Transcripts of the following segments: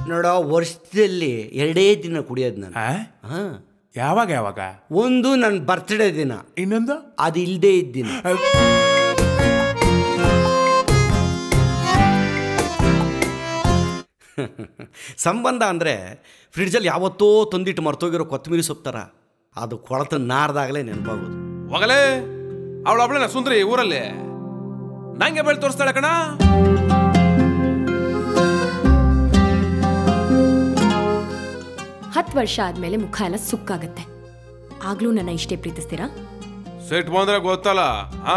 ನೋಡೋ ವರ್ಷದಲ್ಲಿ ಎರಡೇ ದಿನ ಕುಡಿಯೋದು ನಾನು ಆ? ಹಾಂ ಯಾವಾಗ ಯಾವಾಗ ಒಂದು ನನ್ನ ಬರ್ತ್ಡೇ ದಿನ ಇನ್ನೊಂದು ಅದು ಇಲ್ಲದೇ ಇದ್ದಿನ ಸಂಬಂಧ ಅಂದರೆ ಫ್ರಿಡ್ಜಲ್ಲಿ ಯಾವತ್ತೋ ತಂದಿಟ್ಟು ಮರ್ತೋಗಿರೋ ಕೊತ್ತಂಬರಿ ಸೊಪ್ಪು ಥರ ಅದು ಕೊಳತ ನಾರ್ದಾಗಲೇ ನೆನಪಾಗೋದು ಹೋಗಲೇ ಅವಳು ಒಬ್ಳೇನ ಸುಂದ್ರಿ ಊರಲ್ಲಿ ನಂಗೆ ಬೆಳ್ ತೋರಿಸ್ತಾಳೆ ಕಣ ಹತ್ತು ವರ್ಷ ಆದ್ಮೇಲೆ ಮುಖ ಎಲ್ಲ ಸುಕ್ಕಾಗತ್ತೆ ಆಗ್ಲೂ ನನ್ನ ಇಷ್ಟೇ ಪ್ರೀತಿಸ್ತೀರಾ ಸೆಟ್ ಬಂದ್ರೆ ಗೊತ್ತಲ್ಲ ಹಾ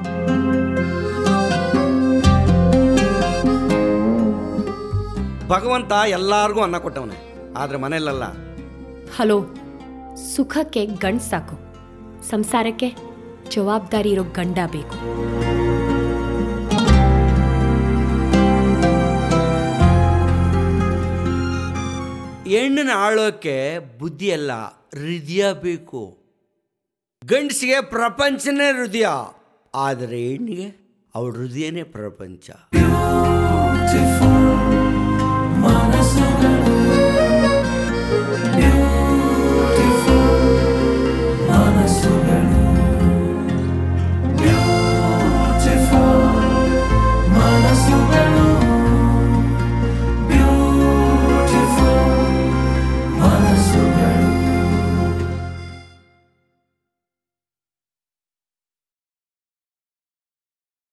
ಭಗವಂತ ಎಲ್ಲಾರ್ಗೂ ಅನ್ನ ಕೊಟ್ಟವನೆ ಆದರೆ ಮನೆಯಲ್ಲ ಹಲೋ ಸುಖಕ್ಕೆ ಗಂಡ್ ಸಾಕು ಸಂಸಾರಕ್ಕೆ ಜವಾಬ್ದಾರಿ ಇರೋ ಗಂಡ ಬೇಕು ಹೆಣ್ಣನ್ನ ಆಳೋಕ್ಕೆ ಬುದ್ಧಿ ಅಲ್ಲ ಹೃದಯ ಬೇಕು ಗಂಡಸಿಗೆ ಪ್ರಪಂಚನೇ ಹೃದಯ ಆದರೆ ಹೆಣ್ಣಿಗೆ ಅವಳ ಹೃದಯನೇ ಪ್ರಪಂಚ ಮನಸ್ಸುಗಳ